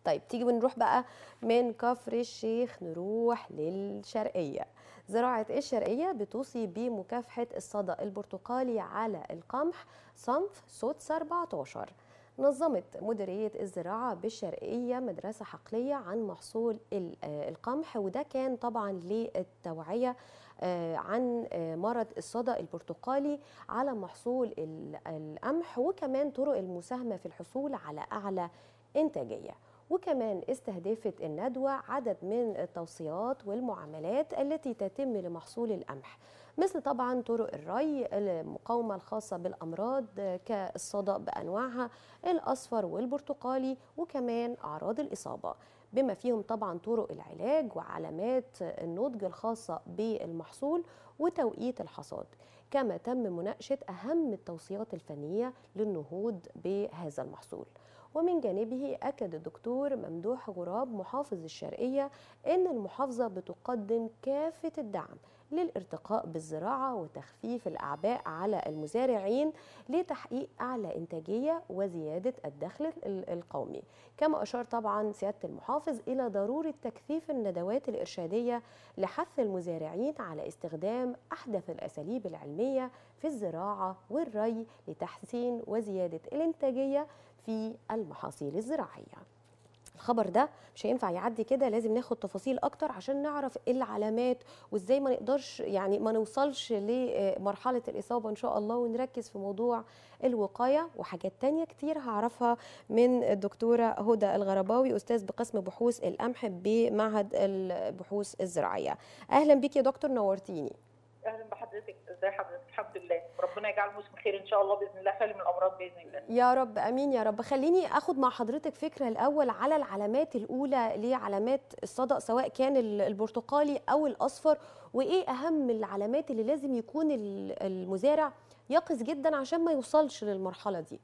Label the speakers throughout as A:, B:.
A: طيب تيجي بنروح بقى من كفر الشيخ نروح للشرقيه زراعة الشرقية بتوصي بمكافحة الصدى البرتقالي على القمح صنف سوتس 14 نظمت مديرية الزراعة بالشرقية مدرسة حقلية عن محصول القمح وده كان طبعا للتوعية عن مرض الصدى البرتقالي على محصول القمح وكمان طرق المساهمة في الحصول على أعلى إنتاجية وكمان استهدفت الندوة عدد من التوصيات والمعاملات التي تتم لمحصول القمح مثل طبعا طرق الري المقاومة الخاصة بالأمراض كالصدأ بأنواعها الأصفر والبرتقالي وكمان أعراض الإصابة بما فيهم طبعا طرق العلاج وعلامات النضج الخاصة بالمحصول وتوقيت الحصاد كما تم مناقشة أهم التوصيات الفنية للنهوض بهذا المحصول ومن جانبه أكد الدكتور ممدوح غراب محافظ الشرقية أن المحافظة بتقدم كافة الدعم للارتقاء بالزراعة وتخفيف الأعباء على المزارعين لتحقيق أعلى إنتاجية وزيادة الدخل القومي كما أشار طبعا سيادة المحافظ إلى ضرورة تكثيف الندوات الإرشادية لحث المزارعين على استخدام أحدث الأساليب العلمية في الزراعة والري لتحسين وزيادة الإنتاجية في المحاصيل الزراعيه الخبر ده مش هينفع يعدي كده لازم ناخد تفاصيل اكتر عشان نعرف ايه العلامات وازاي ما نقدرش يعني ما نوصلش لمرحله الاصابه ان شاء الله ونركز في موضوع الوقايه وحاجات تانية كتير هعرفها من الدكتوره هدى الغرباوي استاذ بقسم بحوث القمح بمعهد البحوث الزراعيه اهلا بيك يا دكتور نورتيني
B: اهلا بحضرتك ازي حضرتك الحمد لله ربنا يجعل موسم خير ان شاء الله باذن الله خالي من الامراض باذن الله
A: يا رب امين يا رب خليني اخد مع حضرتك فكره الاول على العلامات الاولى لعلامات الصدأ سواء كان البرتقالي او الاصفر وايه اهم العلامات اللي لازم يكون المزارع يقظ جدا عشان ما يوصلش للمرحله دي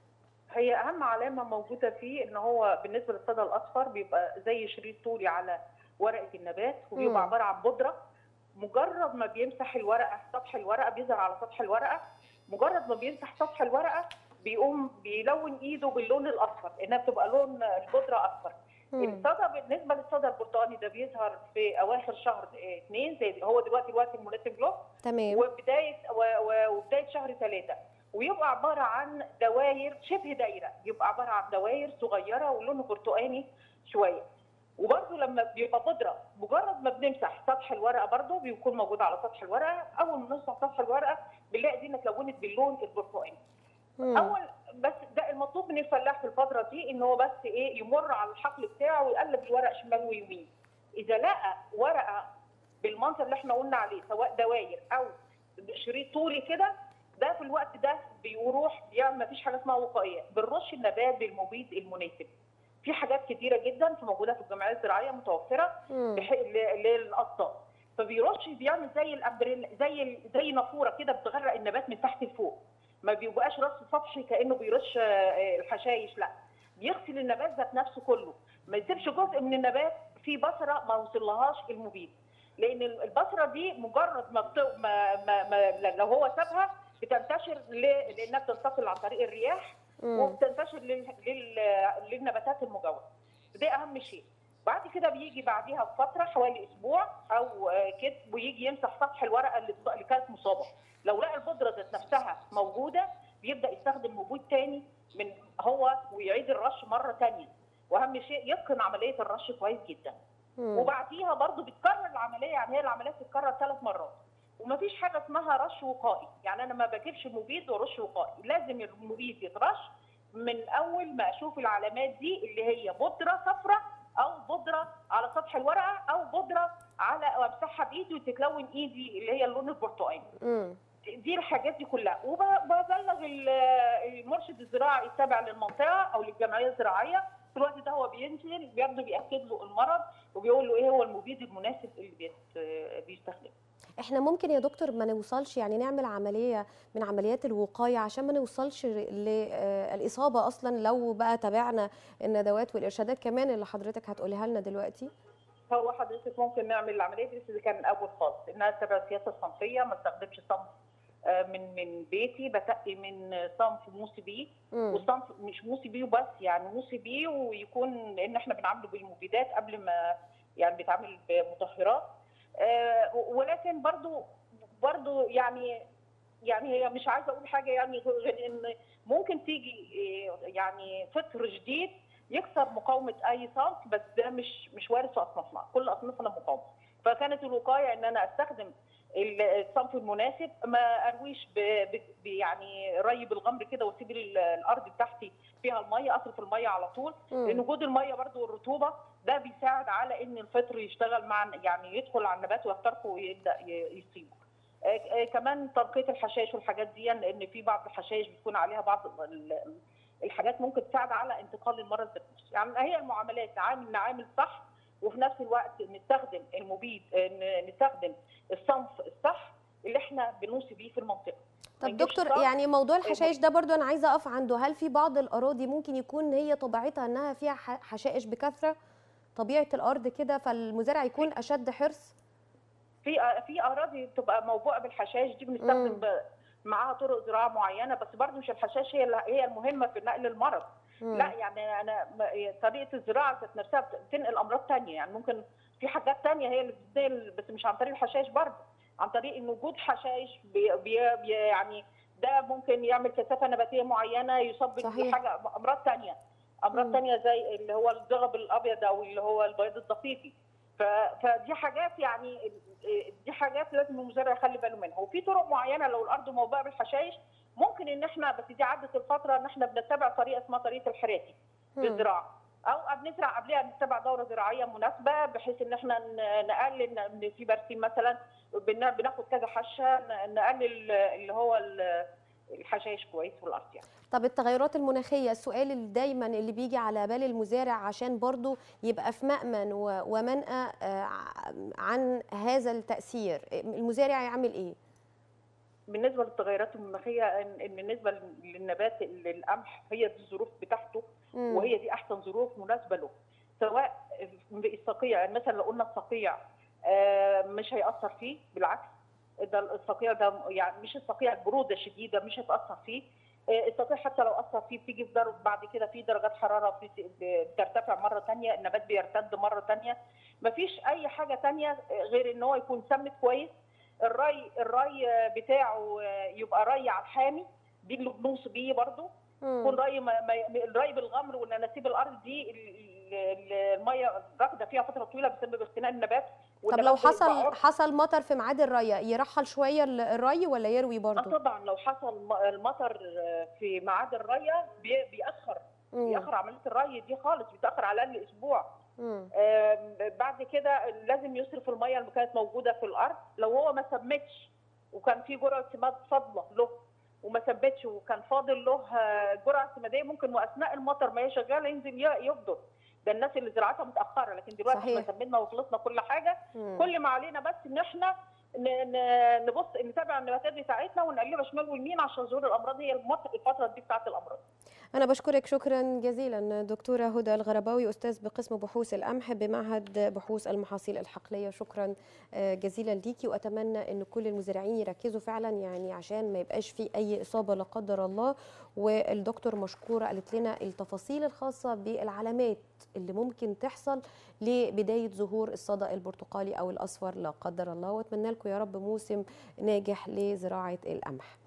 B: هي اهم علامه موجوده فيه ان هو بالنسبه للصدى الاصفر بيبقى زي شريط طولي على ورقه النبات وبيبقى عباره عن بودره مجرد ما بيمسح الورقه سطح الورقه بيظهر على سطح الورقه مجرد ما بيمسح سطح الورقه بيقوم بيلون ايده باللون الاصفر لانها بتبقى لون البودره اصفر الصدى بالنسبه للصدى البرتقالي ده بيظهر في اواخر شهر اثنين زي هو دلوقتي الوقت المناسب له
A: تمام
B: وبدايه وبدايه شهر ثلاثه ويبقى عباره عن دواير شبه دايره يبقى عباره عن دواير صغيره ولونه برتقاني شويه وبرده لما بيبقى بودره مجرد ما بنمسح سطح الورقه برده بيكون موجود على سطح الورقه اول ما نمسح سطح الورقه بنلاقي دي اتلونت باللون البرتقاني اول بس ده المطلوب من الفلاح في الفتره دي ان هو بس ايه يمر على الحقل بتاعه ويقلب الورق شمال ويمين اذا لقى ورقه بالمنظر اللي احنا قلنا عليه سواء دواير او شريط طولي كده ده في الوقت ده بيروح يعني ما فيش حاجه اسمها وقائيه بنرش النبات بالمبيد المناسب في حاجات كتيره جدا في موجوده في الجمعيات الزراعيه متوفره للاقطاب فبيرش بيعمل زي الامبريلا زي زي نافوره كده بتغرق النبات من تحت لفوق ما بيبقاش رش سطحي كانه بيرش الحشايش لا بيغسل النبات ذات نفسه كله ما يسيبش جزء من النبات فيه بصره ما وصلهاش المبيد لان البصره دي مجرد ما, بت... ما, ما, ما لو هو سابها بتنتشر ل... لانها بتنتقل عن طريق الرياح وبتنتشر لل... لل... للنباتات المجاوره ده اهم شيء بعد كده بيجي بعديها بفتره حوالي اسبوع او كده ويجي يمسح سطح الورقه اللي, اللي كانت مصابه لو لقى البودره ذات نفسها موجوده بيبدا يستخدم مبيد تاني من هو ويعيد الرش مره ثانيه واهم شيء يتقن عمليه الرش كويس جدا مم. وبعديها برضو بتكرر العمليه يعني هي العمليه بتتكرر ثلاث مرات ومفيش حاجه اسمها رش وقائي يعني انا ما بجيبش مبيد ورش وقائي لازم المبيد يترش من اول ما اشوف العلامات دي اللي هي بودره صفراء او بودره على سطح الورقه او بودره على امسحها بايدي وتتلون ايدي اللي هي اللون البرتقالي دي الحاجات دي كلها وببلغ المرشد الزراعي التابع للمنطقه او للجمعيه الزراعيه في الوقت ده هو بينزل برضه بياكد له المرض وبيقول له ايه هو المبيد المناسب اللي بيستخدمه
A: احنا ممكن يا دكتور ما نوصلش يعني نعمل عمليه من عمليات الوقايه عشان ما نوصلش للاصابه اصلا لو بقى تابعنا الندوات والارشادات كمان اللي حضرتك هتقوليها لنا دلوقتي
B: هو حضرتك ممكن نعمل العمليه دي بس كان الاول خالص انها تتبع السياسه الصنفيه ما استخدمش صنف آه، من من بيتي بتقي من صنف موسي بي
A: مم.
B: والصنف مش موسي بي وبس يعني موسي بي ويكون لان احنا بنعامله بالمبيدات قبل ما يعني بيتعامل بمطهرات آه، ولكن برضو برضو يعني يعني هي مش عايزه اقول حاجه يعني غير ان ممكن تيجي آه، يعني فطر جديد يكسر مقاومه اي صنف بس ده مش مش وارد في اصنافنا كل اصنافنا مقاومه فكانت الوقايه ان انا استخدم الصنف المناسب ما ارويش ب ب- ب- يعني ري بالغمر كده واسيب ال- الارض بتاعتي فيها الميه اصرف الميه على طول
A: مم.
B: لان وجود الميه برضو والرطوبه ده بيساعد على ان الفطر يشتغل مع يعني يدخل على النبات ويخترقه ويبدا ي- يصيبه آه، آه، كمان تنقيه الحشائش والحاجات دي لان في بعض الحشائش بتكون عليها بعض ال- الحاجات ممكن تساعد على انتقال المرض ذات نفسه يعني هي المعاملات نعامل نعامل صح وفي نفس الوقت نستخدم المبيد آه، ن- نستخدم الصنف الصح اللي احنا بنوصي بيه في المنطقه ما
A: طب
B: نجيبش
A: دكتور
B: صنف
A: يعني موضوع الحشائش ده برضو انا عايزه اقف عنده هل في بعض الاراضي ممكن يكون هي طبيعتها انها فيها ح- حشائش بكثره طبيعه الارض كده فالمزارع يكون اشد حرص
B: في في اراضي بتبقى موبوءه بالحشائش دي
A: مم.
B: بنستخدم ب- معاها طرق زراعه معينه بس برضه مش الحشائش هي اللي- هي المهمه في نقل المرض
A: مم.
B: لا يعني انا م- طريقه الزراعه ذات نفسها بت- بتنقل امراض تانية يعني ممكن في حاجات تانية هي اللي بتنقل بس مش عن طريق الحشائش برضه عن طريق ان وجود حشائش بي بي بي يعني ده ممكن يعمل كثافه نباتيه معينه يصاب
A: صحيح.
B: بحاجه امراض تانية امراض
A: مم.
B: تانية زي اللي هو الزغب الابيض او اللي هو البياض الدقيقي ف- فدي حاجات يعني دي حاجات لازم المزارع يخلي باله منها وفي طرق معينه لو الارض موبوءه بالحشائش ممكن ان احنا بس دي عدت الفتره ان احنا بنتبع طريقه اسمها طريقه الحراتي في
A: مم.
B: الزراعه او بنزرع قبلها نتبع دوره زراعيه مناسبه بحيث ان احنا ن- نقلل ان في برسيم مثلا بن- بناخد كذا حشه ن- نقلل اللي هو ال- الحشائش كويس في الارض يعني
A: طب التغيرات المناخيه السؤال اللي دايما اللي بيجي على بال المزارع عشان برضو يبقى في مأمن و- ومنأى آه، عن هذا التأثير المزارع يعمل ايه
B: بالنسبه للتغيرات المناخيه ان إن بالنسبه للنبات القمح هي دي الظروف بتاعته
A: مم.
B: وهي دي احسن ظروف مناسبه له سواء الصقيع يعني مثلا لو قلنا الصقيع آه، مش هيأثر فيه بالعكس ده الصقيع ده يعني مش الصقيع بروده شديده مش هتأثر فيه آه، الصقيع حتى لو أثر فيه بتيجي في درجة بعد كده في درجات حرارة في- بترتفع مرة تانية النبات بيرتد مرة تانية مفيش أي حاجة تانية غير إن هو يكون سمت كويس الري الري بتاعه يبقى ري على الحامي دي اللي بنوصي بيه برضه يكون
A: مم.
B: ري ما ما- الري بالغمر والنسيب الارض دي ال- ال- الميه راكده فيها فتره طويله بسبب اختناق النبات
A: طب
B: والنبات
A: لو
B: بيبقى
A: حصل
B: عرض.
A: حصل مطر في ميعاد الري يرحل شويه ال- الري ولا يروي
B: آه
A: برضو
B: طبعا لو حصل م- المطر في ميعاد الريه بي- بيأخر
A: مم.
B: بيأخر عمليه الري دي خالص بيتأخر على الاقل اسبوع
A: مم.
B: آم، بعد كده لازم يصرف الميه اللي كانت موجوده في الارض لو هو ما سمتش وكان في جرعه سماد فاضله له وما ثبتش وكان فاضل له آه، جرعه سماديه ممكن واثناء المطر ما هي شغاله ينزل ي- يبدر ده الناس اللي زراعتها متاخره لكن دلوقتي
A: صحيح.
B: احنا سمينا وخلصنا كل حاجه
A: مم.
B: كل ما علينا بس ان احنا ن- ن- نبص نتابع النباتات بتاعتنا ونقلبها شمال ويمين عشان ظهور الامراض هي المط- الفتره دي بتاعت الامراض
A: أنا بشكرك شكرا جزيلا دكتورة هدى الغرباوي أستاذ بقسم بحوث القمح بمعهد بحوث المحاصيل الحقلية شكرا آه، جزيلا ليكي وأتمنى أن كل المزارعين يركزوا فعلا يعني عشان ما يبقاش في أي إصابة لا قدر الله والدكتور مشكورة قالت لنا التفاصيل الخاصة بالعلامات اللي ممكن تحصل لبداية ظهور الصدى البرتقالي أو الأصفر لا قدر الله وأتمنى لكم يا رب موسم ناجح لزراعة القمح